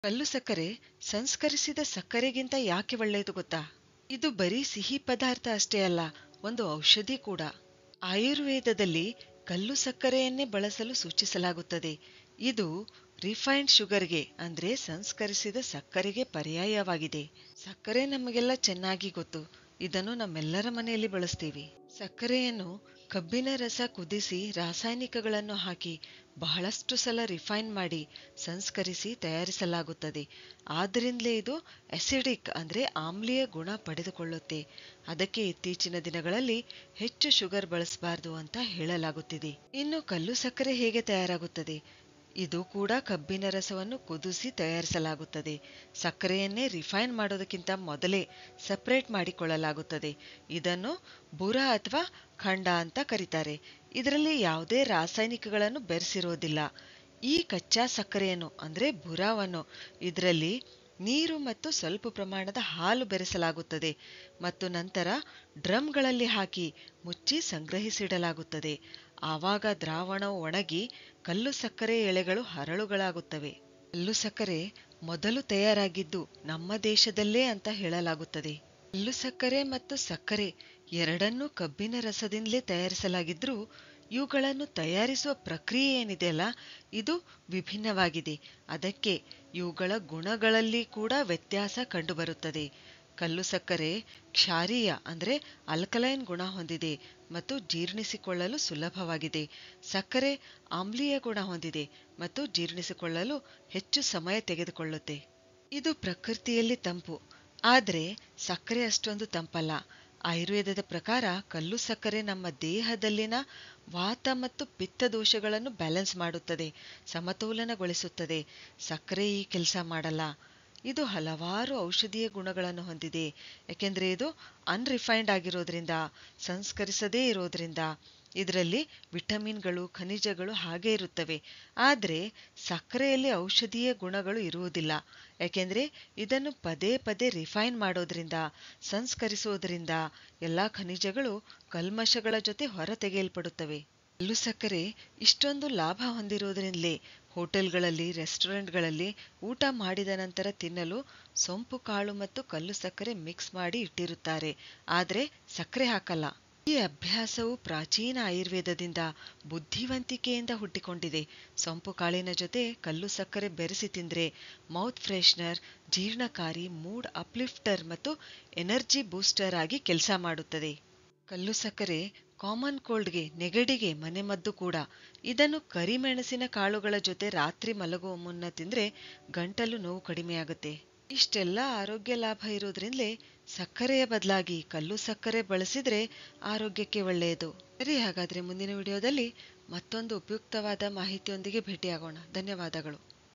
ಕಲ್ಲು ಸಕ್ಕರೆ ಸಂಸ್ಕರಿಸಿದ ಸಕ್ಕರೆಗಿಂತ ಯಾಕೆ ಒಳ್ಳೆಯದು ಗೊತ್ತಾ ಇದು ಬರೀ ಸಿಹಿ ಪದಾರ್ಥ ಅಷ್ಟೇ ಅಲ್ಲ ಒಂದು ಔಷಧಿ ಕೂಡ ಆಯುರ್ವೇದದಲ್ಲಿ ಕಲ್ಲು ಸಕ್ಕರೆಯನ್ನೇ ಬಳಸಲು ಸೂಚಿಸಲಾಗುತ್ತದೆ ಇದು ರಿಫೈನ್ಡ್ ಶುಗರ್ಗೆ ಅಂದ್ರೆ ಸಂಸ್ಕರಿಸಿದ ಸಕ್ಕರೆಗೆ ಪರ್ಯಾಯವಾಗಿದೆ ಸಕ್ಕರೆ ನಮಗೆಲ್ಲ ಚೆನ್ನಾಗಿ ಗೊತ್ತು ಇದನ್ನು ನಮ್ಮೆಲ್ಲರ ಮನೆಯಲ್ಲಿ ಬಳಸ್ತೀವಿ ಸಕ್ಕರೆಯನ್ನು ಕಬ್ಬಿನ ರಸ ಕುದಿಸಿ ರಾಸಾಯನಿಕಗಳನ್ನು ಹಾಕಿ ಬಹಳಷ್ಟು ಸಲ ರಿಫೈನ್ ಮಾಡಿ ಸಂಸ್ಕರಿಸಿ ತಯಾರಿಸಲಾಗುತ್ತದೆ ಆದ್ದರಿಂದಲೇ ಇದು ಅಸಿಡಿಕ್ ಅಂದ್ರೆ ಆಮ್ಲೀಯ ಗುಣ ಪಡೆದುಕೊಳ್ಳುತ್ತೆ ಅದಕ್ಕೆ ಇತ್ತೀಚಿನ ದಿನಗಳಲ್ಲಿ ಹೆಚ್ಚು ಶುಗರ್ ಬಳಸಬಾರದು ಅಂತ ಹೇಳಲಾಗುತ್ತಿದೆ ಇನ್ನು ಕಲ್ಲು ಸಕ್ಕರೆ ಹೇಗೆ ತಯಾರಾಗುತ್ತದೆ ಇದು ಕೂಡ ಕಬ್ಬಿನ ರಸವನ್ನು ಕುದಿಸಿ ತಯಾರಿಸಲಾಗುತ್ತದೆ ಸಕ್ಕರೆಯನ್ನೇ ರಿಫೈನ್ ಮಾಡೋದಕ್ಕಿಂತ ಮೊದಲೇ ಸಪರೇಟ್ ಮಾಡಿಕೊಳ್ಳಲಾಗುತ್ತದೆ ಇದನ್ನು ಬುರ ಅಥವಾ ಖಂಡ ಅಂತ ಕರೀತಾರೆ ಇದರಲ್ಲಿ ಯಾವುದೇ ರಾಸಾಯನಿಕಗಳನ್ನು ಬೆರೆಸಿರೋದಿಲ್ಲ ಈ ಕಚ್ಚಾ ಸಕ್ಕರೆಯನ್ನು ಅಂದ್ರೆ ಬುರಾವನ್ನು ಇದರಲ್ಲಿ ನೀರು ಮತ್ತು ಸ್ವಲ್ಪ ಪ್ರಮಾಣದ ಹಾಲು ಬೆರೆಸಲಾಗುತ್ತದೆ ಮತ್ತು ನಂತರ ಡ್ರಮ್ಗಳಲ್ಲಿ ಹಾಕಿ ಮುಚ್ಚಿ ಸಂಗ್ರಹಿಸಿಡಲಾಗುತ್ತದೆ ಆವಾಗ ದ್ರಾವಣವು ಒಣಗಿ ಕಲ್ಲು ಸಕ್ಕರೆ ಎಳೆಗಳು ಹರಳುಗಳಾಗುತ್ತವೆ ಕಲ್ಲು ಸಕ್ಕರೆ ಮೊದಲು ತಯಾರಾಗಿದ್ದು ನಮ್ಮ ದೇಶದಲ್ಲೇ ಅಂತ ಹೇಳಲಾಗುತ್ತದೆ ಕಲ್ಲು ಸಕ್ಕರೆ ಮತ್ತು ಸಕ್ಕರೆ ಎರಡನ್ನೂ ಕಬ್ಬಿನ ರಸದಿಂದಲೇ ತಯಾರಿಸಲಾಗಿದ್ರೂ ಇವುಗಳನ್ನು ತಯಾರಿಸುವ ಪ್ರಕ್ರಿಯೆ ಏನಿದೆಯಲ್ಲ ಇದು ವಿಭಿನ್ನವಾಗಿದೆ ಅದಕ್ಕೆ ಇವುಗಳ ಗುಣಗಳಲ್ಲಿ ಕೂಡ ವ್ಯತ್ಯಾಸ ಕಂಡುಬರುತ್ತದೆ ಕಲ್ಲು ಸಕ್ಕರೆ ಕ್ಷಾರೀಯ ಅಂದ್ರೆ ಅಲ್ಕಲೈನ್ ಗುಣ ಹೊಂದಿದೆ ಮತ್ತು ಜೀರ್ಣಿಸಿಕೊಳ್ಳಲು ಸುಲಭವಾಗಿದೆ ಸಕ್ಕರೆ ಆಮ್ಲೀಯ ಗುಣ ಹೊಂದಿದೆ ಮತ್ತು ಜೀರ್ಣಿಸಿಕೊಳ್ಳಲು ಹೆಚ್ಚು ಸಮಯ ತೆಗೆದುಕೊಳ್ಳುತ್ತೆ ಇದು ಪ್ರಕೃತಿಯಲ್ಲಿ ತಂಪು ಆದರೆ ಸಕ್ಕರೆ ಅಷ್ಟೊಂದು ತಂಪಲ್ಲ ಆಯುರ್ವೇದದ ಪ್ರಕಾರ ಕಲ್ಲು ಸಕ್ಕರೆ ನಮ್ಮ ದೇಹದಲ್ಲಿನ ವಾತ ಮತ್ತು ಪಿತ್ತ ದೋಷಗಳನ್ನು ಬ್ಯಾಲೆನ್ಸ್ ಮಾಡುತ್ತದೆ ಸಮತೋಲನಗೊಳಿಸುತ್ತದೆ ಸಕ್ಕರೆ ಈ ಕೆಲಸ ಮಾಡಲ್ಲ ಇದು ಹಲವಾರು ಔಷಧೀಯ ಗುಣಗಳನ್ನು ಹೊಂದಿದೆ ಯಾಕೆಂದ್ರೆ ಇದು ಅನ್ರಿಫೈನ್ಡ್ ಆಗಿರೋದ್ರಿಂದ ಸಂಸ್ಕರಿಸದೇ ಇರೋದ್ರಿಂದ ಇದರಲ್ಲಿ ವಿಟಮಿನ್ಗಳು ಖನಿಜಗಳು ಹಾಗೆ ಇರುತ್ತವೆ ಆದರೆ ಸಕ್ಕರೆಯಲ್ಲಿ ಔಷಧೀಯ ಗುಣಗಳು ಇರುವುದಿಲ್ಲ ಯಾಕೆಂದ್ರೆ ಇದನ್ನು ಪದೇ ಪದೇ ರಿಫೈನ್ ಮಾಡೋದ್ರಿಂದ ಸಂಸ್ಕರಿಸೋದ್ರಿಂದ ಎಲ್ಲಾ ಖನಿಜಗಳು ಕಲ್ಮಶಗಳ ಜೊತೆ ಹೊರತೆಗೆಯಲ್ಪಡುತ್ತವೆ ಕಲ್ಲು ಸಕ್ಕರೆ ಇಷ್ಟೊಂದು ಲಾಭ ಹೊಂದಿರೋದ್ರಿಂದಲೇ ಹೋಟೆಲ್ಗಳಲ್ಲಿ ರೆಸ್ಟೋರೆಂಟ್ಗಳಲ್ಲಿ ಊಟ ಮಾಡಿದ ನಂತರ ತಿನ್ನಲು ಸೊಂಪು ಕಾಳು ಮತ್ತು ಕಲ್ಲು ಸಕ್ಕರೆ ಮಿಕ್ಸ್ ಮಾಡಿ ಇಟ್ಟಿರುತ್ತಾರೆ ಆದರೆ ಸಕ್ಕರೆ ಹಾಕಲ್ಲ ಈ ಅಭ್ಯಾಸವು ಪ್ರಾಚೀನ ಆಯುರ್ವೇದದಿಂದ ಬುದ್ಧಿವಂತಿಕೆಯಿಂದ ಹುಟ್ಟಿಕೊಂಡಿದೆ ಸೊಂಪು ಕಾಳಿನ ಜೊತೆ ಕಲ್ಲು ಸಕ್ಕರೆ ಬೆರೆಸಿ ತಿಂದ್ರೆ ಮೌತ್ ಫ್ರೆಶ್ನರ್ ಜೀರ್ಣಕಾರಿ ಮೂಡ್ ಅಪ್ಲಿಫ್ಟರ್ ಮತ್ತು ಎನರ್ಜಿ ಬೂಸ್ಟರ್ ಆಗಿ ಕೆಲಸ ಮಾಡುತ್ತದೆ ಕಲ್ಲು ಸಕ್ಕರೆ ಕಾಮನ್ ಕೋಲ್ಡ್ಗೆ ನೆಗಡಿಗೆ ಮನೆಮದ್ದು ಕೂಡ ಇದನ್ನು ಕರಿಮೆಣಸಿನ ಕಾಳುಗಳ ಜೊತೆ ರಾತ್ರಿ ಮಲಗುವ ಮುನ್ನ ತಿಂದ್ರೆ ಗಂಟಲು ನೋವು ಕಡಿಮೆಯಾಗುತ್ತೆ ಇಷ್ಟೆಲ್ಲ ಆರೋಗ್ಯ ಲಾಭ ಇರೋದ್ರಿಂದಲೇ ಸಕ್ಕರೆಯ ಬದಲಾಗಿ ಕಲ್ಲು ಸಕ್ಕರೆ ಬಳಸಿದ್ರೆ ಆರೋಗ್ಯಕ್ಕೆ ಒಳ್ಳೆಯದು ಸರಿ ಹಾಗಾದ್ರೆ ಮುಂದಿನ ವಿಡಿಯೋದಲ್ಲಿ ಮತ್ತೊಂದು ಉಪಯುಕ್ತವಾದ ಮಾಹಿತಿಯೊಂದಿಗೆ ಭೇಟಿಯಾಗೋಣ ಧನ್ಯವಾದಗಳು